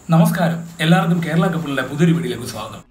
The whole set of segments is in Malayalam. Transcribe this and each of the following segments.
നമസ്കാരം എല്ലാവർക്കും കേരള കപ്പിളിന്റെ പുതിയൊരു വീഡിയോയിലേക്ക് സ്വാഗതം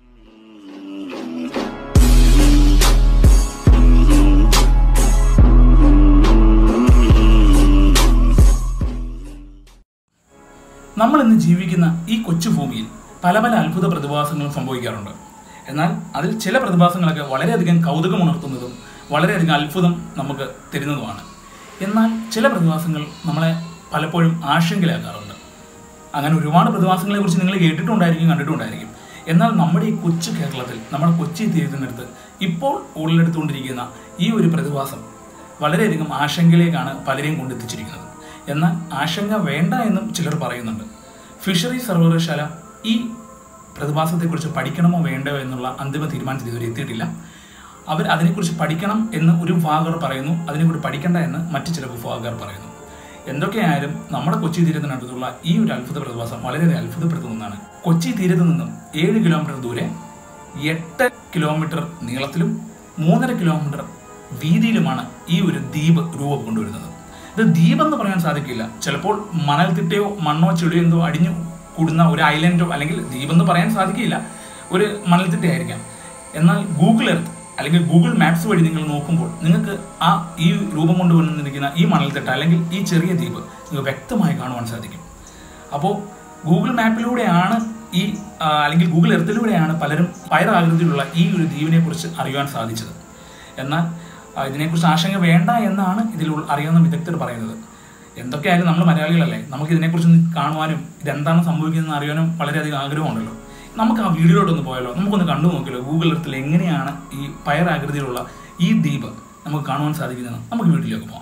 നമ്മൾ ഇന്ന് ജീവിക്കുന്ന ഈ കൊച്ചു ഭൂമിയിൽ പല പല അത്ഭുത പ്രതിഭാസങ്ങളും സംഭവിക്കാറുണ്ട് എന്നാൽ അതിൽ ചില പ്രതിഭാസങ്ങളൊക്കെ വളരെയധികം കൗതുകമുണർത്തുന്നതും വളരെയധികം അത്ഭുതം നമുക്ക് തരുന്നതുമാണ് എന്നാൽ ചില പ്രതിഭാസങ്ങൾ നമ്മളെ പലപ്പോഴും ആശങ്കയിലാക്കാറുണ്ട് അങ്ങനെ ഒരുപാട് പ്രതിഭാസങ്ങളെ കുറിച്ച് നിങ്ങൾ കേട്ടിട്ടുണ്ടായിരിക്കും കണ്ടിട്ടുണ്ടായിരിക്കും എന്നാൽ നമ്മുടെ ഈ കൊച്ചു കേരളത്തിൽ നമ്മുടെ കൊച്ചി തീരത്തിനടുത്ത് ഇപ്പോൾ ഉള്ളെടുത്തുകൊണ്ടിരിക്കുന്ന ഈ ഒരു പ്രതിഭാസം വളരെയധികം ആശങ്കയിലേക്കാണ് പലരെയും കൊണ്ടെത്തിച്ചിരിക്കുന്നത് എന്നാൽ ആശങ്ക വേണ്ട എന്നും ചിലർ പറയുന്നുണ്ട് ഫിഷറി സർവകലാശാല ഈ പ്രതിഭാസത്തെക്കുറിച്ച് പഠിക്കണമോ വേണ്ടയോ എന്നുള്ള അന്തിമ തീരുമാനത്തിൽ ഇതുവരെ എത്തിയിട്ടില്ല അവർ അതിനെക്കുറിച്ച് പഠിക്കണം എന്ന് ഒരു വിഭാഗർ പറയുന്നു അതിനെക്കുറിച്ച് പഠിക്കണ്ട എന്ന് മറ്റു ചില വിഭാഗക്കാർ പറയുന്നു എന്തൊക്കെയായാലും നമ്മുടെ കൊച്ചി തീരത്തിനടുത്തുള്ള ഈ ഒരു അത്ഭുത പ്രതിഭാസം വളരെയധികം അത്ഭുതപ്പെടുത്തുന്നതാണ് കൊച്ചി തീരത്ത് നിന്നും ഏഴ് കിലോമീറ്റർ ദൂരെ എട്ട് കിലോമീറ്റർ നീളത്തിലും മൂന്നര കിലോമീറ്റർ വീതിയിലുമാണ് ഈ ഒരു ദ്വീപ് രൂപം കൊണ്ടുവരുന്നത് ഇത് ദ്വീപ് എന്ന് പറയാൻ സാധിക്കില്ല ചിലപ്പോൾ മണൽത്തിട്ടയോ മണ്ണോ ചെളിയോ എന്തോ അടിഞ്ഞു കൂടുന്ന ഒരു ഐലൻഡോ അല്ലെങ്കിൽ ദ്വീപ് എന്ന് പറയാൻ സാധിക്കില്ല ഒരു മണൽത്തിട്ടയായിരിക്കാം എന്നാൽ ഗൂഗിൾ എർത്ത് അല്ലെങ്കിൽ ഗൂഗിൾ മാപ്സ് വഴി നിങ്ങൾ നോക്കുമ്പോൾ നിങ്ങൾക്ക് ആ ഈ രൂപം കൊണ്ടുവന്നിരിക്കുന്ന ഈ മണൽത്തിട്ട അല്ലെങ്കിൽ ഈ ചെറിയ ദ്വീപ് നിങ്ങൾക്ക് വ്യക്തമായി കാണുവാൻ സാധിക്കും അപ്പോൾ ഗൂഗിൾ മാപ്പിലൂടെയാണ് ഈ ആ, അല്ലെങ്കിൽ ഗൂഗിൾ എർത്തിലൂടെയാണ് പലരും പയർ ആകൃതിയിലുള്ള ഈ ഒരു ദ്വീപിനെ കുറിച്ച് അറിയുവാൻ സാധിച്ചത് എന്നാൽ ആ, ഇതിനെക്കുറിച്ച് ആശങ്ക വേണ്ട എന്നാണ് ഇതിൽ ഉൾ- അറിയാവുന്ന വിദഗ്ധർ പറയുന്നത് എന്തൊക്കെയായാലും നമ്മൾ മലയാളികളല്ലേ നമുക്ക് ഇതിനെക്കുറിച്ച് ഒന്ന് കാണുവാനും ഇതെന്താണ് സംഭവിക്കുന്നതെന്ന് അറിയാനും വളരെയധികം ആഗ്രഹമുണ്ടല്ലോ നമുക്ക് ആ വീഡിയോയിലോട്ടൊന്ന് പോയാലോ നമുക്കൊന്ന് കണ്ടു നോക്കിയല്ലോ ഗൂഗിൾ എർത്തിൽ എങ്ങനെയാണ് ഈ പയർ ആകൃതിയിലുള്ള ഈ ദ്വീപ് നമുക്ക് കാണുവാൻ സാധിക്കുന്നത് നമുക്ക് വീട്ടിലേക്ക് പോകാം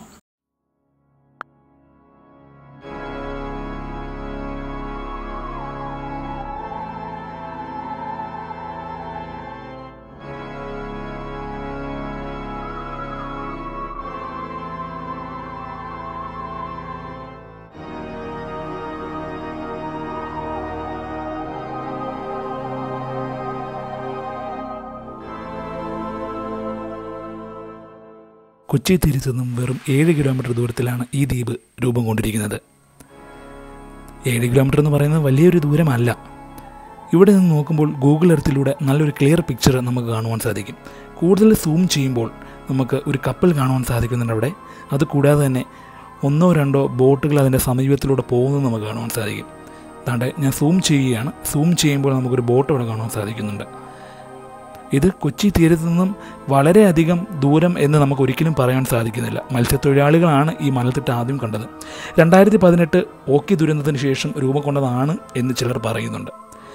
കൊച്ചി തീരത്തു നിന്നും വെറും ഏഴ് കിലോമീറ്റർ ദൂരത്തിലാണ് ഈ ദ്വീപ് രൂപം കൊണ്ടിരിക്കുന്നത് ഏഴ് കിലോമീറ്റർ എന്ന് പറയുന്നത് വലിയൊരു ദൂരമല്ല ഇവിടെ നിന്ന് നോക്കുമ്പോൾ ഗൂഗിൾ എർത്തിലൂടെ നല്ലൊരു ക്ലിയർ പിക്ചർ നമുക്ക് കാണുവാൻ സാധിക്കും കൂടുതൽ സൂം ചെയ്യുമ്പോൾ നമുക്ക് ഒരു കപ്പൽ കാണുവാൻ സാധിക്കുന്നുണ്ട് അവിടെ അത് കൂടാതെ തന്നെ ഒന്നോ രണ്ടോ ബോട്ടുകൾ അതിൻ്റെ സമീപത്തിലൂടെ പോകുന്നത് നമുക്ക് കാണുവാൻ സാധിക്കും അതാണ്ട് ഞാൻ സൂം ചെയ്യുകയാണ് സൂം ചെയ്യുമ്പോൾ നമുക്കൊരു ബോട്ട് അവിടെ കാണുവാൻ സാധിക്കുന്നുണ്ട് ഇത് കൊച്ചി തീരത്തു നിന്നും വളരെയധികം ദൂരം എന്ന് നമുക്ക് ഒരിക്കലും പറയാൻ സാധിക്കുന്നില്ല മത്സ്യത്തൊഴിലാളികളാണ് ഈ മണൽത്തിട്ട ആദ്യം കണ്ടത് രണ്ടായിരത്തി പതിനെട്ട് ഓക്കി ദുരന്തത്തിന് ശേഷം രൂപം കൊണ്ടതാണ് എന്ന് ചിലർ പറയുന്നുണ്ട്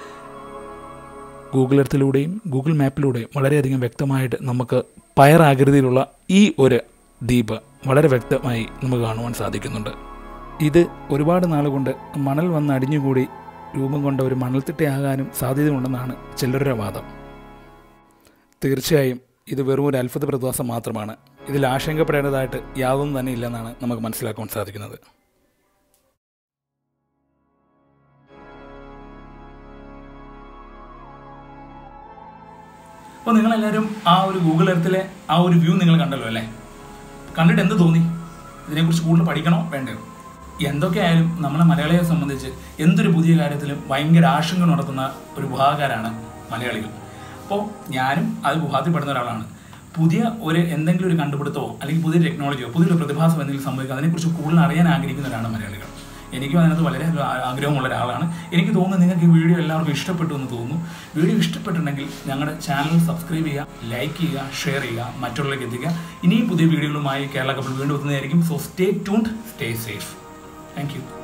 ഗൂഗിൾ എർത്തിലൂടെയും ഗൂഗിൾ മാപ്പിലൂടെയും വളരെയധികം വ്യക്തമായിട്ട് നമുക്ക് പയർ ആകൃതിയിലുള്ള ഈ ഒരു ദ്വീപ് വളരെ വ്യക്തമായി നമുക്ക് കാണുവാൻ സാധിക്കുന്നുണ്ട് ഇത് ഒരുപാട് നാളുകൊണ്ട് മണൽ വന്ന് അടിഞ്ഞുകൂടി രൂപം കൊണ്ട ഒരു മണൽത്തിട്ടയാകാനും സാധ്യതയുണ്ടെന്നാണ് ചിലരുടെ വാദം തീർച്ചയായും ഇത് വെറും ഒരു അത്ഭുത പ്രതിഭാസം മാത്രമാണ് ഇതിൽ ആശങ്കപ്പെടേണ്ടതായിട്ട് യാതൊന്നും തന്നെ ഇല്ലെന്നാണ് നമുക്ക് മനസ്സിലാക്കാൻ സാധിക്കുന്നത് അപ്പോൾ നിങ്ങളെല്ലാവരും ആ ഒരു ഗൂഗിൾ എർത്തിലെ ആ ഒരു വ്യൂ നിങ്ങൾ കണ്ടല്ലോ അല്ലേ കണ്ടിട്ട് എന്ത് തോന്നി ഇതിനെക്കുറിച്ച് കൂടുതൽ പഠിക്കണോ വേണ്ടയോ എന്തൊക്കെയായാലും നമ്മളെ മലയാളിയെ സംബന്ധിച്ച് എന്തൊരു പുതിയ കാര്യത്തിലും ഭയങ്കര ആശങ്ക നടത്തുന്ന ഒരു വിഭാഗക്കാരാണ് മലയാളികൾ അപ്പോൾ ഞാനും അത് വിഭാഗത്തിൽപ്പെടുന്ന ഒരാളാണ് പുതിയ ഒരു എന്തെങ്കിലും ഒരു കണ്ടുപിടുത്തമോ അല്ലെങ്കിൽ പുതിയ ടെക്നോളജിയോ പുതിയൊരു പ്രതിഭാസം എന്തെങ്കിലും സംഭവിക്കുക അതിനെക്കുറിച്ച് കൂടുതൽ അറിയാൻ ആഗ്രഹിക്കുന്നവരാണ് മലയാളികൾ എനിക്കും അതിനകത്ത് വളരെ ആ- ആഗ്രഹമുള്ള ഒരാളാണ് എനിക്ക് തോന്നുന്നു നിങ്ങൾക്ക് ഈ വീഡിയോ എല്ലാവർക്കും ഇഷ്ടപ്പെട്ടു എന്ന് തോന്നുന്നു വീഡിയോ ഇഷ്ടപ്പെട്ടിട്ടുണ്ടെങ്കിൽ ഞങ്ങളുടെ ചാനൽ സബ്സ്ക്രൈബ് ചെയ്യുക ലൈക്ക് ചെയ്യുക ഷെയർ ചെയ്യുക മറ്റുള്ളവരിലേക്ക് എത്തിക്കുക ഇനിയും പുതിയ വീഡിയോകളുമായി കേരള കപ്പിൾ വീണ്ടും എത്തുന്നതായിരിക്കും so stay tuned stay safe thank U